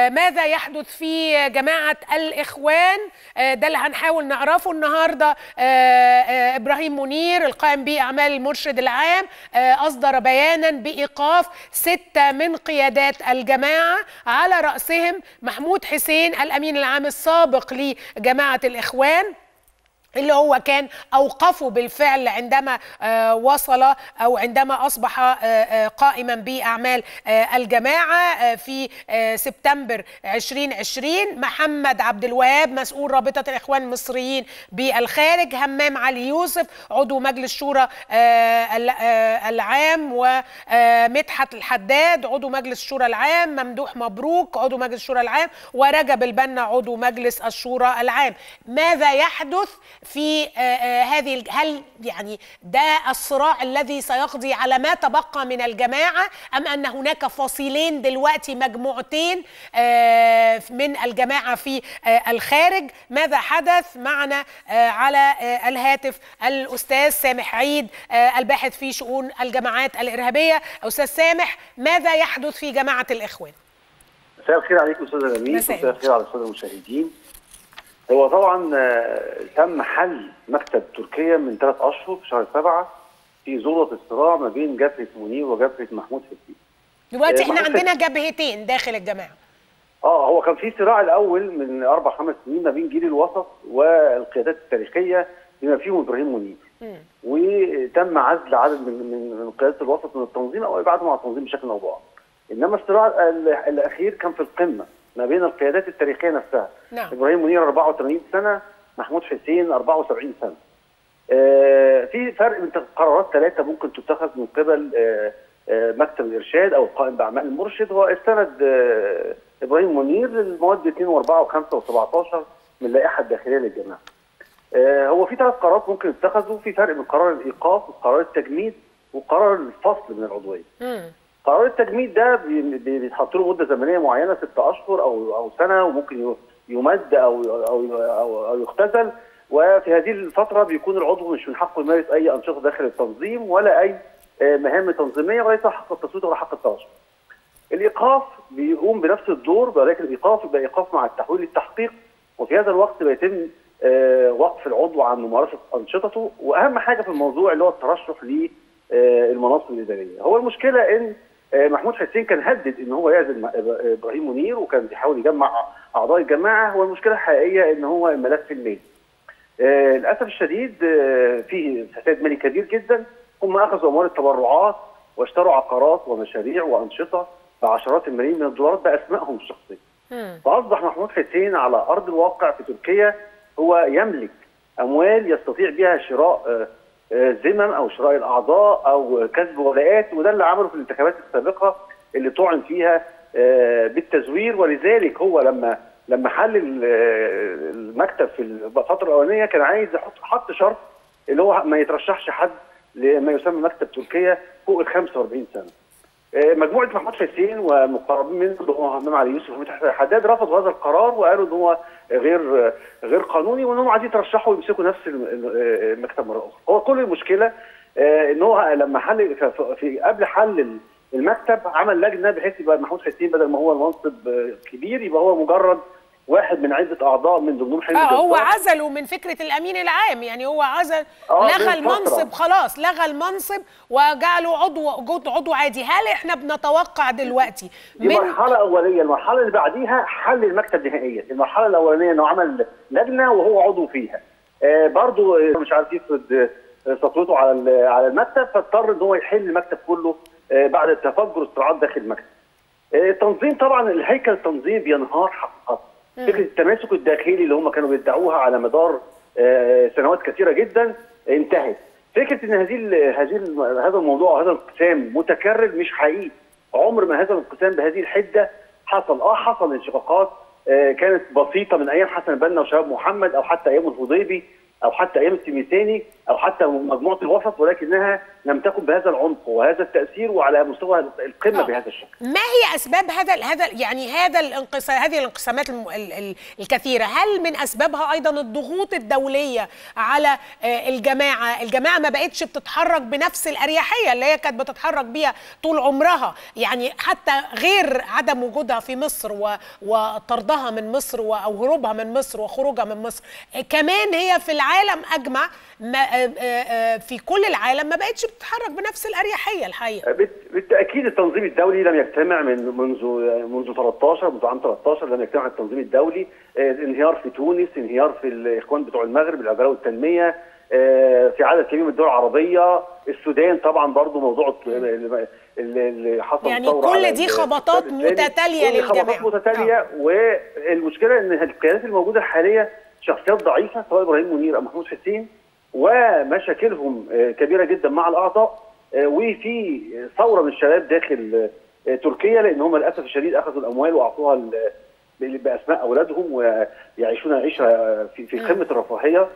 ماذا يحدث في جماعة الإخوان ده اللي هنحاول نعرفه النهاردة إبراهيم منير القائم بأعمال المرشد العام أصدر بيانا بإيقاف ستة من قيادات الجماعة على رأسهم محمود حسين الأمين العام السابق لجماعة الإخوان اللي هو كان اوقفه بالفعل عندما وصل او عندما اصبح قائما باعمال الجماعه في سبتمبر 2020 محمد عبد الوهاب مسؤول رابطه الاخوان المصريين بالخارج همام علي يوسف عضو مجلس شورى العام ومدحت الحداد عضو مجلس الشورى العام ممدوح مبروك عضو مجلس الشورى العام ورجب البنا عضو مجلس الشورى العام ماذا يحدث في هذه هل يعني ده الصراع الذي سيقضي على ما تبقى من الجماعه ام ان هناك فصيلين دلوقتي مجموعتين من الجماعه في الخارج ماذا حدث معنا على الهاتف الاستاذ سامح عيد الباحث في شؤون الجماعات الارهابيه استاذ سامح ماذا يحدث في جماعه الاخوان مساء الخير عليكم استاذ امين مساء الخير على الساده المشاهدين هو طبعا تم حل مكتب تركيا من ثلاث اشهر في شهر سبعه في ذروه الصراع ما بين جبهه منير وجبهه محمود حسين. دلوقتي احنا عندنا جبهتين داخل الجماعه. اه هو كان في صراع الاول من اربع خمس سنين ما بين جيل الوسط والقيادات التاريخيه بما فيهم ابراهيم منير. م. وتم عزل عدد من من قياده الوسط من التنظيم او ابعادهم عن التنظيم بشكل او باخر. انما الصراع الاخير كان في القمه ما بين القيادات التاريخيه نفسها نعم. ابراهيم منير 84 سنه محمود حسين 74 سنه آه في فرق من قرارات ثلاثه ممكن تتخذ من قبل آه آه مكتب الارشاد او القائم باعمال المرشد هو استند آه ابراهيم منير للمواد 2 و4 و5 و17 من اللائحه الداخليه للجماعه. آه هو في ثلاث قرارات ممكن يتخذوا في فرق من قرار الايقاف وقرار التجميد وقرار الفصل من العضويه. م. قرار التجميد ده بيتحط له مده زمنيه معينه ست اشهر او او سنه وممكن يمد او او او, أو يختزل وفي هذه الفتره بيكون العضو مش من حقه يمارس اي انشطه داخل التنظيم ولا اي مهام تنظيميه وليس حق التصويت ولا حق الترشح. الايقاف بيقوم بنفس الدور ولكن الايقاف يبقى ايقاف مع التحويل للتحقيق وفي هذا الوقت بيتم وقف العضو عن ممارسه انشطته واهم حاجه في الموضوع اللي هو الترشح للمناصب الاداريه. هو المشكله ان محمود حسين كان هدد ان هو يعزل ابراهيم منير وكان بيحاول يجمع اعضاء الجماعه هو المشكله الحقيقيه ان هو الملف المالي. آه للاسف الشديد آه فيه فساد مالي كبير جدا هم اخذوا اموال التبرعات واشتروا عقارات ومشاريع وانشطه بعشرات الملايين من الدولارات باسمائهم الشخصيه. فاصبح محمود حسين على ارض الواقع في تركيا هو يملك اموال يستطيع بها شراء آه ذمم او شراء الاعضاء او كسب ولاءات وده اللي عمله في الانتخابات السابقه اللي طعن فيها بالتزوير ولذلك هو لما لما حل المكتب في الفتره الاولانيه كان عايز يحط حط شرط اللي هو ما يترشحش حد لما يسمى مكتب تركيا فوق ال 45 سنه. مجموعه محمود حسين ومقربين منه اللي هو همام علي يوسف ومدحت حداد رفضوا هذا القرار وقالوا ان هو غير غير قانوني وان هم عايزين يترشحوا ويمسكوا نفس المكتب مره اخرى. هو كل المشكله ان هو لما حل في قبل حل المكتب عمل لجنه بحيث يبقى محمود حسين بدل ما هو المنصب كبير يبقى هو مجرد واحد من عدة أعضاء من ضمنهم حزب اه هو عزله من فكرة الأمين العام يعني هو عزل آه لغى المنصب خلاص لغى المنصب وجعله عضو عضو, عضو عادي هل احنا بنتوقع دلوقتي دي من مرحلة أولية المرحلة اللي بعديها حل المكتب نهائيا المرحلة الأولانية إنه عمل لجنة وهو عضو فيها آه برضه مش عارف يفرض سطوته على على المكتب فاضطر ان هو يحل المكتب كله آه بعد تفجر الصراعات داخل المكتب. التنظيم طبعا الهيكل التنظيمي بينهار حقيقه فكره التماسك الداخلي اللي هم كانوا بيدعوها على مدار سنوات كثيره جدا انتهت فكره ان هذه هذه هذا الموضوع وهذا الانقسام متكرر مش حقيقي عمر ما هذا الانقسام بهذه الحده حصل اه حصل انشقاقات كانت بسيطه من ايام حسن البنا وشباب محمد او حتى ايام الهضيبي او حتى ايام التلميذاني او حتى مجموعه الوسط ولكنها لم تكن بهذا العمق وهذا التاثير وعلى مستوى القمه آه. بهذا الشكل. ما هي اسباب هذا هذا يعني هذا الانقسام هذه الانقسامات الم- ال- ال- الكثيره هل من اسبابها ايضا الضغوط الدوليه على آه، الجماعه الجماعه ما بقتش بتتحرك بنفس الاريحيه اللي هي كانت بتتحرك بيها طول عمرها يعني حتى غير عدم وجودها في مصر و- وطردها من مصر و- او هروبها من مصر وخروجها من مصر آه، كمان هي في العالم اجمع ما آه، آه، آه، في كل العالم ما بقتش بتتحرك بنفس الاريحيه الحقيقه بالت- بالتاكيد التنظيم الدولي لم يجتمع من منذ منذ 13 منذ عام 13 لم يجتمع التنظيم الدولي آه، انهيار في تونس انهيار في الاخوان بتوع المغرب العداله والتنميه آه، في عدد كبير من الدول العربيه السودان طبعا برضو موضوع الت- ال- ال- اللي حصل يعني ثورة كل على دي ال- خبطات الإسلامي. متتالية كل خبطات للجماعة. متتاليه والمشكله ان القيادات الموجوده حاليا شخصيات ضعيفه سواء ابراهيم منير او محمود حسين ومشاكلهم آه، كبيره جدا مع الاعضاء آه، وفي ثوره من الشباب داخل آه، تركيا لان هم للاسف الشديد اخذوا الاموال واعطوها ل- ب- باسماء اولادهم ويعيشون عيشه آه، في في قمه الرفاهيه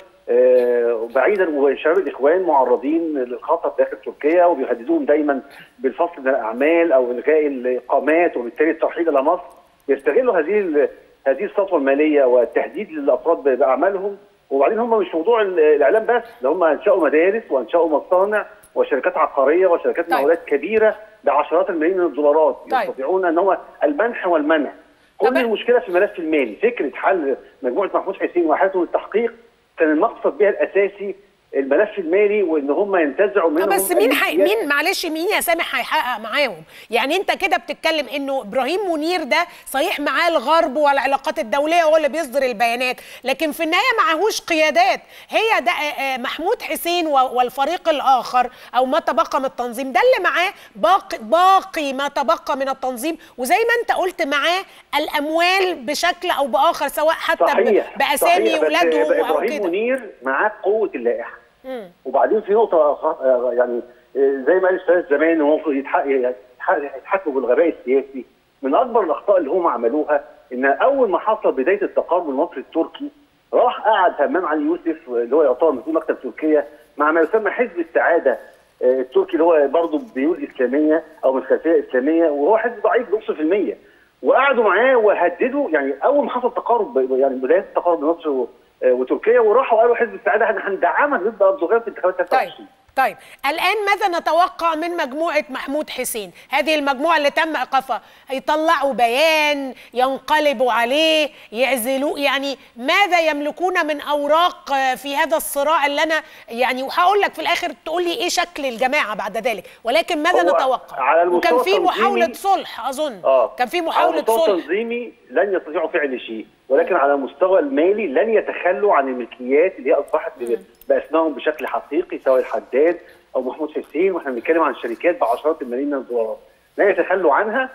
آه، بعيدا وشباب الاخوان معرضين للخطر داخل تركيا وبيهددوهم دايما بالفصل من الاعمال او الغاء الاقامات وبالتالي الترحيل الى مصر يستغلوا هذه ال- هذه السطوه الماليه والتهديد للافراد ب- باعمالهم وبعدين هم مش موضوع ال- الاعلام بس ده هم انشاوا مدارس وانشاوا مصانع وشركات عقاريه وشركات طيب. مقاولات كبيره بعشرات الملايين من الدولارات طيب. يستطيعون ان هو المنح والمنع كل طب- المشكله في الملف المالي فكره حل مجموعه محمود حسين وحالته التحقيق كان المقصد بها الاساسي الملف المالي وان هم ينتزعوا آه، منهم بس مين حي... الامتياز. مين معلش مين يا سامح هيحقق معاهم يعني انت كده بتتكلم انه ابراهيم منير ده صحيح معاه الغرب والعلاقات الدوليه هو اللي بيصدر البيانات لكن في النهايه معهوش قيادات هي ده آه، آه، محمود حسين و- والفريق الاخر او ما تبقى من التنظيم ده اللي معاه باقي باقي ما تبقى من التنظيم وزي ما انت قلت معاه الاموال بشكل او باخر سواء حتى ب- صحيح باسامي صحيح، بس اولادهم او ابراهيم كده منير معاه قوه اللائحه مم. وبعدين في نقطه خ- آه، يعني آه، زي ما قال الاستاذ زمان هو المفروض يتحق- يتحق- يتحكموا بالغباء السياسي من اكبر الاخطاء اللي هم عملوها ان اول ما حصل بدايه التقارب المصري التركي راح قعد همام علي يوسف اللي هو يعتبر مسؤول مكتب تركيا مع ما يسمى حزب السعاده آه، التركي اللي هو برضه بيقول اسلاميه او من خلفيه اسلاميه وهو حزب ضعيف بنص في الميه وقعدوا معاه وهددوا يعني اول ما حصل تقارب يعني بدايه التقارب بين مصر و- آه، وتركيا وراحوا قالوا حزب السعاده احنا هندعمك ضد اردوغان في انتخابات طيب 23 طيب الان ماذا نتوقع من مجموعه محمود حسين هذه المجموعه اللي تم ايقافها يطلعوا بيان ينقلبوا عليه يعزلوه يعني ماذا يملكون من اوراق آه، في هذا الصراع اللي انا يعني وهقول لك في الاخر تقول لي ايه شكل الجماعه بعد ذلك ولكن ماذا هو نتوقع على المستوى وكان في التنظيمي- محاوله صلح اظن اه كان في على محاوله المستوى صلح التنظيمي لن يستطيعوا فعل شيء ولكن على المستوى المالي لن يتخلوا عن الملكيات اللي هي اصبحت ب- باسمائهم بشكل حقيقي سواء الحداد او محمود حسين واحنا بنتكلم عن شركات بعشرات الملايين من الدولارات لن يتخلوا عنها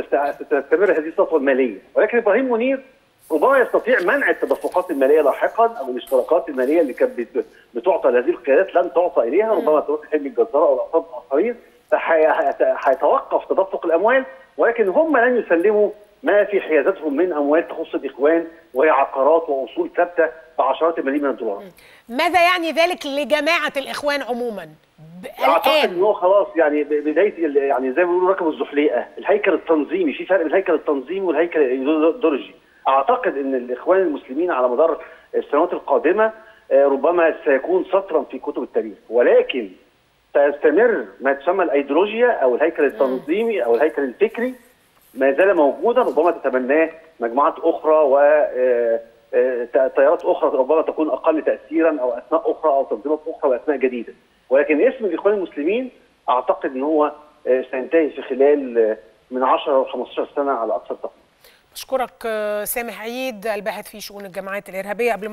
وتستمر هذه السطوه الماليه ولكن ابراهيم منير ربما يستطيع منع التدفقات الماليه لاحقا او الاشتراكات الماليه اللي كانت بت- بتعطى لهذه القيادات لن تعطى اليها ربما تروح حلمي الجزاره او الاقطاب الاخرين فهيتوقف تدفق الاموال ولكن هم لن يسلموا ما في حيازتهم من اموال تخص الاخوان وهي عقارات واصول ثابته بعشرات الملايين من الدولارات. ماذا يعني ذلك لجماعه الاخوان عموما ب- اعتقد ان الان هو خلاص يعني ب- بدايه ال- يعني زي ما بيقولوا ركبوا الزحليقه، الهيكل التنظيمي في فرق بين الهيكل التنظيمي والهيكل الايديولوجي. اعتقد ان الاخوان المسلمين على مدار السنوات القادمه آه، ربما سيكون سطرا في كتب التاريخ ولكن سيستمر ما تسمى الايديولوجيا او الهيكل التنظيمي او الهيكل الفكري ما زال موجودا ربما تتبناه مجموعات اخرى و آه، آه، تيارات اخرى ربما تكون اقل تاثيرا او اسماء اخرى او تنظيمات اخرى واسماء جديده ولكن اسم الاخوان المسلمين اعتقد ان هو آه، سينتهي في خلال آه، من 10 و 15 سنه على اقصى التقدير اشكرك آه، سامح عيد الباحث في شؤون الجماعات الارهابيه قبل